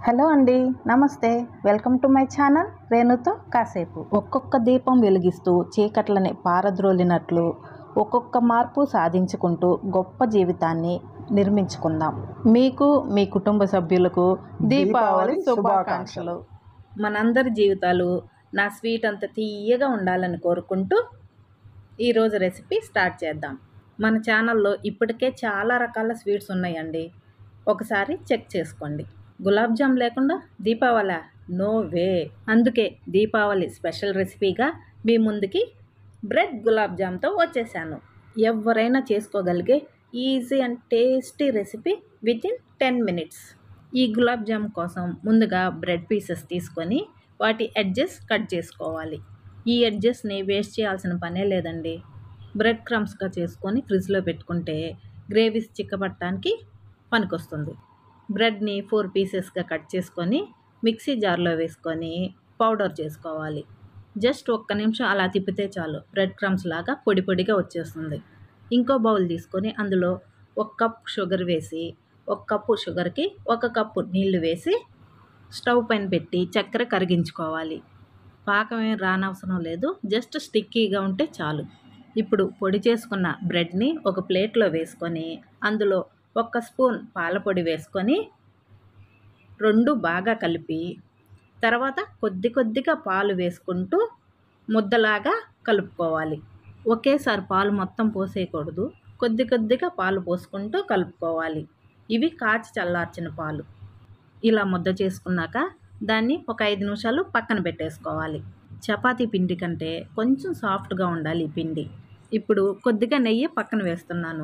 hello అండి నమస్తే welcome to my channel రేణుతో కాసేపు ఒక్కొక్క దీపం వెలిగిస్తూ చీకట్లని పారద్రోలినట్లు ఒక్కొక్క మార్పు సాధించుకుంటూ గొప్ప జీవితాన్ని నిర్మించుకుందాం మీకు మీ కుటుంబ సభ్యులకు దీపావళి శుభాకాంక్షలు మనందరి జీవితాలు నా స్వీట్ అంత తీయగా ఉండాలని కోరుకుంటూ ఈరోజు రెసిపీ స్టార్ట్ చేద్దాం మన ఛానల్లో ఇప్పటికే చాలా రకాల స్వీట్స్ ఉన్నాయండి ఒకసారి చెక్ చేసుకోండి గులాబ్ జామ్ లేకుండా దీపావళి నో వే అందుకే దీపావళి స్పెషల్ రెసిపీగా మీ ముందుకి బ్రెడ్ గులాబ్ జామ్తో వచ్చేసాను ఎవరైనా చేసుకోగలిగే easy and tasty recipe within ten minutes ఈ గులాబ్ జామ్ కోసం ముందుగా బ్రెడ్ పీసెస్ తీసుకొని వాటి ఎడ్జెస్ కట్ చేసుకోవాలి ఈ ఎడ్జెస్ని వేస్ట్ చేయాల్సిన పనే లేదండి బ్రెడ్ క్రమ్స్గా చేసుకొని ఫ్రిడ్జ్లో పెట్టుకుంటే గ్రేవీస్ చిక్కబట్టడానికి పనికొస్తుంది బ్రెడ్ని ఫోర్ పీసెస్గా కట్ చేసుకొని మిక్సీ జార్లో వేసుకొని పౌడర్ చేసుకోవాలి జస్ట్ ఒక్క నిమిషం అలా తిప్పితే చాలు బ్రెడ్ క్రమ్స్ లాగా పొడి పొడిగా వచ్చేస్తుంది ఇంకో బౌల్ తీసుకొని అందులో ఒక కప్ షుగర్ వేసి ఒక కప్పు షుగర్కి ఒక కప్పు నీళ్లు వేసి స్టవ్ పైన పెట్టి చక్కెర కరిగించుకోవాలి పాకం ఏం రానవసరం లేదు జస్ట్ స్టిక్కీగా ఉంటే చాలు ఇప్పుడు పొడి చేసుకున్న బ్రెడ్ని ఒక ప్లేట్లో వేసుకొని అందులో ఒక్క స్పూన్ పాలపొడి వేసుకొని రెండు బాగా కలిపి తర్వాత కొద్ది కొద్దిగా పాలు వేసుకుంటూ ముద్దలాగా కలుపుకోవాలి ఒకేసారి పాలు మొత్తం పోసేయకూడదు కొద్ది కొద్దిగా పాలు పోసుకుంటూ కలుపుకోవాలి ఇవి కాచి చల్లార్చిన పాలు ఇలా ముద్ద చేసుకున్నాక దాన్ని ఒక ఐదు నిమిషాలు పక్కన పెట్టేసుకోవాలి చపాతీ పిండి కంటే కొంచెం సాఫ్ట్గా ఉండాలి ఈ పిండి ఇప్పుడు కొద్దిగా నెయ్యి పక్కన వేస్తున్నాను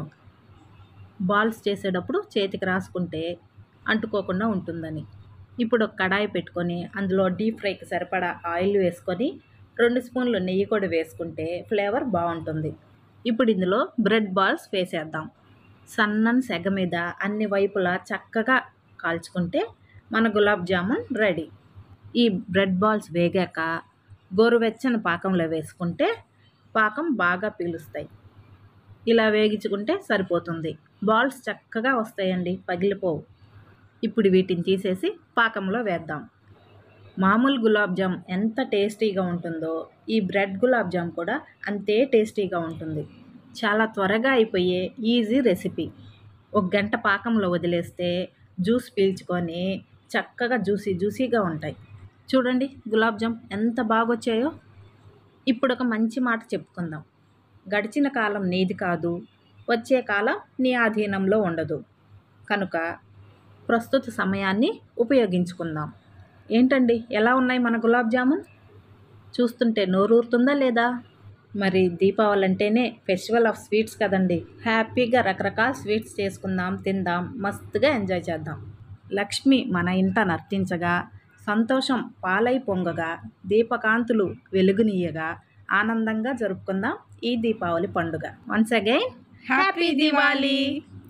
బాల్స్ చేసేటప్పుడు చేతికి రాసుకుంటే అంటుకోకుండా ఉంటుందని ఇప్పుడు ఒక కడాయి పెట్టుకొని అందులో డీప్ ఫ్రైకి సరిపడా ఆయిల్ వేసుకొని రెండు స్పూన్లు నెయ్యి కూడా వేసుకుంటే ఫ్లేవర్ బాగుంటుంది ఇప్పుడు ఇందులో బ్రెడ్ బాల్స్ వేసేద్దాం సన్నని సెగ మీద అన్ని వైపులా చక్కగా కాల్చుకుంటే మన గులాబ్ జామున్ రెడీ ఈ బ్రెడ్ బాల్స్ వేగాక గోరువెచ్చని పాకంలో వేసుకుంటే పాకం బాగా పీలుస్తాయి ఇలా వేగించుకుంటే సరిపోతుంది బాల్స్ చక్కగా వస్తాయండి పగిలిపోవు ఇప్పుడు వీటిని తీసేసి పాకంలో వేద్దాం మామూలు గులాబ్ జామ్ ఎంత టేస్టీగా ఉంటుందో ఈ బ్రెడ్ గులాబ్ జామ్ కూడా అంతే టేస్టీగా ఉంటుంది చాలా త్వరగా అయిపోయే ఈజీ రెసిపీ ఒక గంట పాకంలో వదిలేస్తే జ్యూస్ పీల్చుకొని చక్కగా జ్యూసీ జ్యూసీగా ఉంటాయి చూడండి గులాబ్ జామ్ ఎంత బాగొచ్చాయో ఇప్పుడు ఒక మంచి మాట చెప్పుకుందాం గడిచిన కాలం నీది కాదు వచ్చే కాలం నీ ఆధీనంలో ఉండదు కనుక ప్రస్తుత సమయాన్ని ఉపయోగించుకుందాం ఏంటండి ఎలా ఉన్నాయి మన గులాబ్ జామున్ చూస్తుంటే నోరూరుతుందా లేదా మరి దీపావళి అంటేనే ఫెస్టివల్ ఆఫ్ స్వీట్స్ కదండి హ్యాపీగా రకరకాల స్వీట్స్ చేసుకుందాం తిందాం మస్తుగా ఎంజాయ్ చేద్దాం లక్ష్మి మన ఇంట నర్తించగా సంతోషం పాలై పొంగగా దీపకాంతులు వెలుగునీయగా ఆనందంగా జరుపుకుందాం ఈ దీపావళి పండుగ వన్స్ అగైన్ హ్యాపీ దివాళీ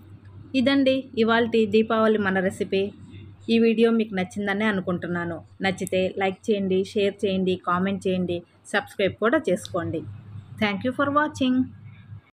ఇదండి ఇవాళ దీపావళి మన రెసిపీ ఈ వీడియో మీకు నచ్చిందని అనుకుంటున్నాను నచ్చితే లైక్ చేయండి షేర్ చేయండి కామెంట్ చేయండి సబ్స్క్రైబ్ కూడా చేసుకోండి థ్యాంక్ యూ ఫర్ వాచింగ్